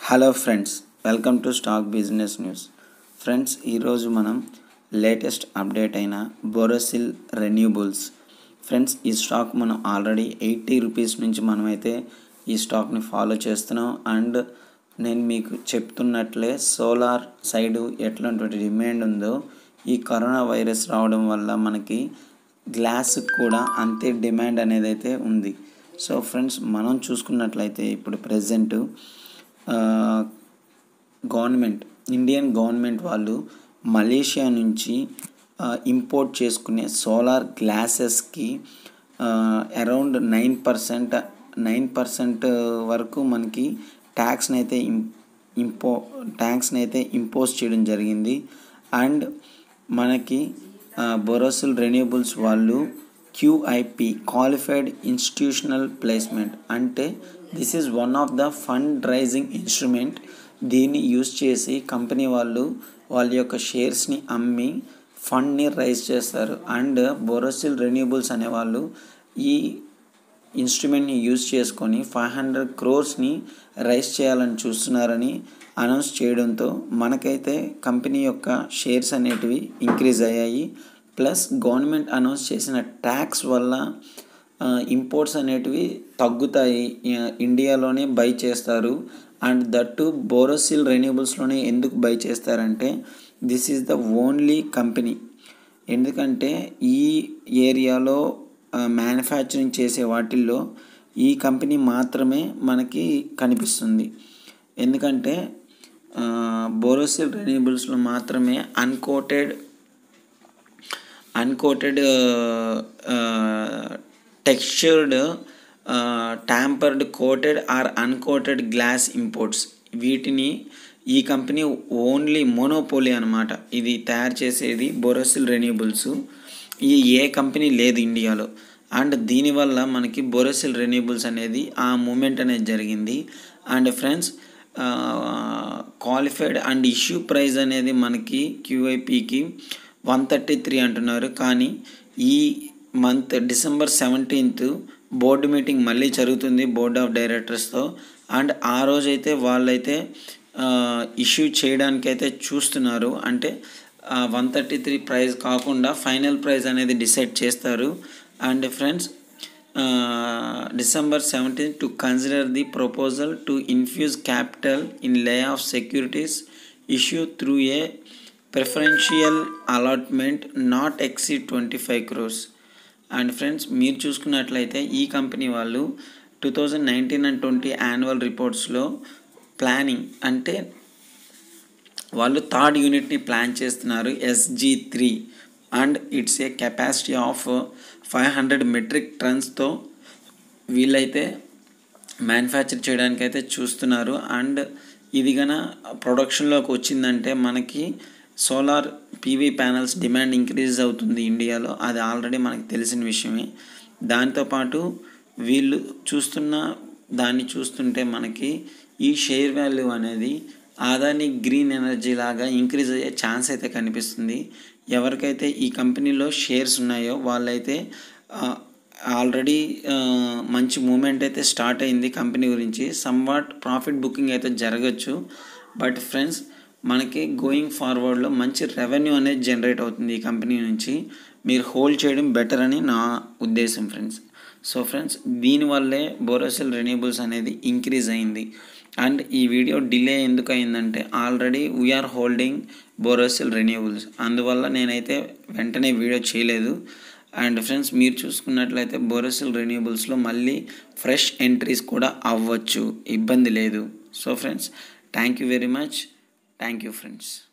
hello friends welcome to stock business news friends ఈరోజు మనం latest update అయిన Borosil renewables friends ఈ స్టాక్ మనం ఆల్రెడీ ఎయిటీ రూపీస్ నుంచి మనమైతే ఈ స్టాక్ని ఫాలో చేస్తున్నాం అండ్ నేను మీకు చెప్తున్నట్లే సోలార్ సైడు ఎట్లాంటి డిమాండ్ ఉందో ఈ కరోనా వైరస్ రావడం వల్ల మనకి గ్లాస్ కూడా అంతే డిమాండ్ అనేది అయితే ఉంది సో ఫ్రెండ్స్ మనం చూసుకున్నట్లయితే ఇప్పుడు ప్రజెంట్ గవర్నమెంట్ ఇండియన్ గవర్నమెంట్ వాళ్ళు మలేషియా నుంచి ఇంపోర్ట్ చేసుకునే సోలార్ గ్లాసెస్కి around nine percent nine percent వరకు మనకి ట్యాక్స్ని అయితే ఇంపో ట్యాక్స్ని అయితే ఇంపోజ్ చేయడం జరిగింది అండ్ మనకి బొరోసిల్ రెన్యూబుల్స్ వాళ్ళు క్యూఐపి క్వాలిఫైడ్ ఇన్స్టిట్యూషనల్ ప్లేస్మెంట్ అంటే this is one of the fund raising instrument దీన్ని యూజ్ చేసి కంపెనీ వాళ్ళు వాళ్ళ యొక్క షేర్స్ని అమ్మి ఫండ్ని రైజ్ చేస్తారు అండ్ బొరోసిల్ రెన్యూబుల్స్ అనేవాళ్ళు ఈ ఇన్స్ట్రుమెంట్ని యూజ్ చేసుకొని ఫైవ్ హండ్రెడ్ క్రోర్స్ని రైజ్ చేయాలని చూస్తున్నారని అనౌన్స్ చేయడంతో మనకైతే కంపెనీ యొక్క షేర్స్ అనేటివి ఇంక్రీజ్ అయ్యాయి ప్లస్ గవర్నమెంట్ అనౌన్స్ చేసిన ట్యాక్స్ వల్ల ఇంపోర్ట్స్ అనేటివి తగ్గుతాయి ఇండియాలోనే బై చేస్తారు అండ్ దట్టు బోరోసిల్ రెన్యూబుల్స్లోనే ఎందుకు బై చేస్తారంటే this is the only company ఎందుకంటే ఈ ఏరియాలో మ్యానుఫ్యాక్చరింగ్ చేసే వాటిల్లో ఈ కంపెనీ మాత్రమే మనకి కనిపిస్తుంది ఎందుకంటే బోరోసిల్ రెన్యూబుల్స్లో మాత్రమే uncoated uncoated textured tampered coated or uncoated glass imports వీటిని ఈ కంపెనీ ఓన్లీ మోనోపోలీ అనమాట ఇది తయారు చేసేది బొరోసిల్ రెన్యూబుల్స్ ఈ ఏ కంపెనీ లేదు ఇండియాలో అండ్ దీనివల్ల మనకి బొరోసిల్ రెన్యూబుల్స్ అనేది ఆ మూమెంట్ అనేది జరిగింది and friends qualified and issue price అనేది మనకి క్యూఐపికి వన్ థర్టీ త్రీ అంటున్నారు కానీ ఈ month December seventeenth board meeting మళ్ళీ జరుగుతుంది బోర్డ్ ఆఫ్ డైరెక్టర్స్తో అండ్ ఆ రోజైతే వాళ్ళైతే ఇష్యూ చేయడానికి అయితే చూస్తున్నారు అంటే వన్ థర్టీ త్రీ ప్రైస్ కాకుండా ఫైనల్ ప్రైస్ అనేది డిసైడ్ చేస్తారు and friends December seventeen to consider the proposal to infuse capital in lay of securities issue through a preferential allotment not ఎక్సీ twenty five crores and friends మీరు చూసుకున్నట్లయితే ఈ company వాళ్ళు two thousand nineteen and twenty annual రిపోర్ట్స్లో planning అంటే వాళ్ళు third యూనిట్ని plan చేస్తున్నారు SG three and it's a capacity of five hundred metric టన్స్తో వీళ్ళైతే మ్యానుఫ్యాక్చర్ చేయడానికి అయితే చూస్తున్నారు అండ్ ఇది గన ప్రొడక్షన్లోకి వచ్చిందంటే మనకి solar PV panels demand increase అవుతుంది ఇండియాలో అది ఆల్రెడీ మనకి తెలిసిన విషయమే దాంతోపాటు వీళ్ళు చూస్తున్న దాన్ని చూస్తుంటే మనకి ఈ షేర్ వాల్యూ అనేది ఆదాని గ్రీన్ ఎనర్జీ లాగా ఇంక్రీజ్ అయ్యే ఛాన్స్ అయితే కనిపిస్తుంది ఎవరికైతే ఈ కంపెనీలో షేర్స్ ఉన్నాయో వాళ్ళైతే ఆల్రెడీ మంచి మూమెంట్ అయితే స్టార్ట్ అయింది కంపెనీ గురించి సమ్వాట్ ప్రాఫిట్ బుకింగ్ అయితే జరగచ్చు బట్ ఫ్రెండ్స్ మనకి గోయింగ్ ఫార్వర్డ్లో మంచి రెవెన్యూ అనేది జనరేట్ అవుతుంది ఈ కంపెనీ నుంచి మీరు హోల్డ్ చేయడం బెటర్ అని నా ఉద్దేశం ఫ్రెండ్స్ సో ఫ్రెండ్స్ దీనివల్లే బోరోసిల్ రెన్యూబుల్స్ అనేది ఇంక్రీజ్ అయింది అండ్ ఈ వీడియో డిలే ఎందుకు అయిందంటే already we are holding Borosil renewables అందువల్ల నేనైతే వెంటనే వీడియో చేయలేదు అండ్ ఫ్రెండ్స్ మీరు చూసుకున్నట్లయితే బోరోసిల్ రెన్యూబుల్స్లో మళ్ళీ ఫ్రెష్ ఎంట్రీస్ కూడా అవ్వచ్చు ఇబ్బంది లేదు so friends thank you very much thank you friends